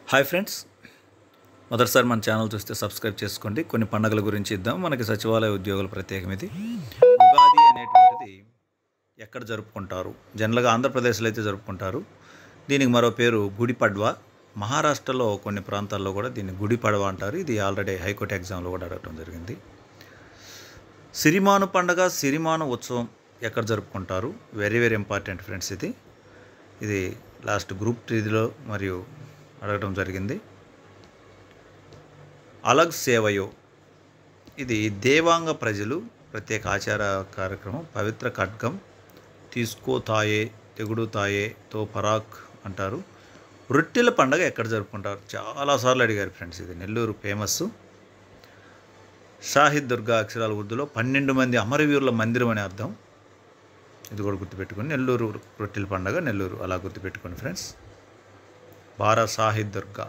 hi friends మొదటిసారి మన channel చూస్తే సబ్స్క్రైబ్ చేసుకోండి కొన్ని పండుగల గురించి ఇద్దాం మనకి సచివాలయ ఉద్యోగుల ప్రత్యేకం ఇది ఉగాది అనేటువంటిది ఎక్కడ జరుపుకుంటారు జనరల్గా ఆంధ్రప్రదేశ్లో అయితే జరుపుకుంటారు దీనికి మరో పేరు గుడి పడ్వా మహారాష్ట్రలో కొన్ని ప్రాంతాల్లో కూడా దీన్ని గుడి పడవ అంటారు ఇది ఆల్రెడీ హైకోర్టు ఎగ్జామ్లో కూడా అడగటం జరిగింది సిరిమాను పండగ సిరిమాను ఉత్సవం ఎక్కడ జరుపుకుంటారు వెరీ వెరీ ఇంపార్టెంట్ ఫ్రెండ్స్ ఇది ఇది లాస్ట్ గ్రూప్ త్రీలో మరియు అడగటం జరిగింది అలగ్ సేవయో ఇది దేవాంగ ప్రజలు ప్రత్యేక ఆచార కార్యక్రమం పవిత్ర ఖడ్గం తీసుకోతాయే తెగుడు తాయే తో పరాక్ అంటారు రొట్టెల పండగ ఎక్కడ జరుపుకుంటారు చాలాసార్లు అడిగారు ఫ్రెండ్స్ ఇది నెల్లూరు ఫేమస్ షాహిద్ దుర్గా అక్షరాల ఉర్దూలో పన్నెండు మంది అమరవీరుల మందిరం అని అర్థం ఇది కూడా గుర్తుపెట్టుకోండి నెల్లూరు రొట్టెల పండగ నెల్లూరు అలా గుర్తుపెట్టుకోండి ఫ్రెండ్స్ బారా షాహిద్ దుర్గా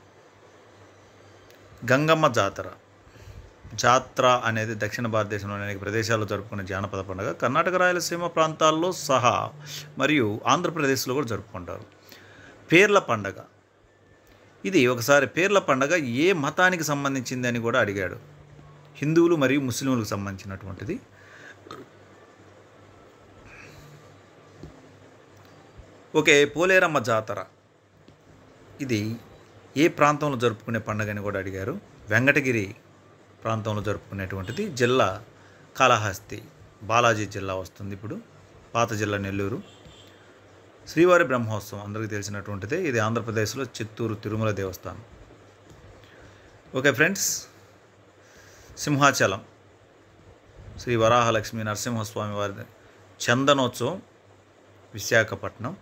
గంగమ్మ జాతర జాత్ర అనేది దక్షిణ భారతదేశంలోని అనేక ప్రదేశాల్లో జరుపుకునే జానపద పండుగ కర్ణాటక రాయలసీమ ప్రాంతాల్లో సహా మరియు ఆంధ్రప్రదేశ్లో కూడా జరుపుకుంటారు పేర్ల పండగ ఇది ఒకసారి పేర్ల పండగ ఏ మతానికి సంబంధించింది అని కూడా అడిగాడు హిందువులు మరియు ముస్లింలకు సంబంధించినటువంటిది ఓకే పోలేరమ్మ జాతర ఇది ఏ ప్రాంతంలో జరుపుకునే పండుగ అని కూడా అడిగారు వెంకటగిరి ప్రాంతంలో జరుపుకునేటువంటిది జిల్లా కాళహస్తి బాలాజీ జిల్లా వస్తుంది ఇప్పుడు పాత జిల్లా నెల్లూరు శ్రీవారి బ్రహ్మోత్సవం అందరికీ తెలిసినటువంటిదే ఇది ఆంధ్రప్రదేశ్లో చిత్తూరు తిరుమల దేవస్థానం ఓకే ఫ్రెండ్స్ సింహాచలం శ్రీ వరాహలక్ష్మి నరసింహస్వామి వారి చందనోత్సవం విశాఖపట్నం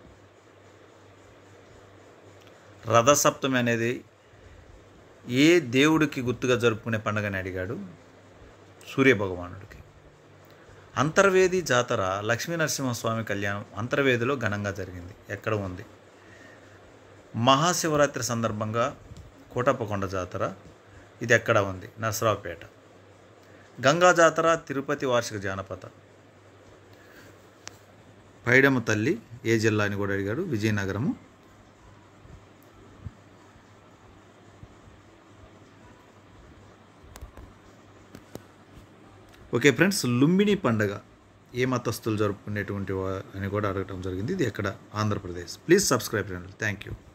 రథసప్తమి అనేది ఏ దేవుడికి గుర్తుగా జరుపుకునే పండుగని అడిగాడు సూర్యభగవానుడికి అంతర్వేది జాతర లక్ష్మీ నరసింహస్వామి కళ్యాణం అంతర్వేదిలో ఘనంగా జరిగింది ఎక్కడ ఉంది మహాశివరాత్రి సందర్భంగా కోటప్పకొండ జాతర ఇది ఎక్కడ ఉంది నరసరావుపేట గంగా జాతర తిరుపతి వార్షిక జానపద పైడమ్మ తల్లి ఏ జిల్లా అని కూడా అడిగాడు విజయనగరము ఓకే ఫ్రెండ్స్ లుంబిని పండగ ఏ మతస్థులు జరుపుకునేటువంటి వా- అని కూడా అడగటం జరిగింది ఇది ఎక్కడ Andhra Pradesh please subscribe channel thank you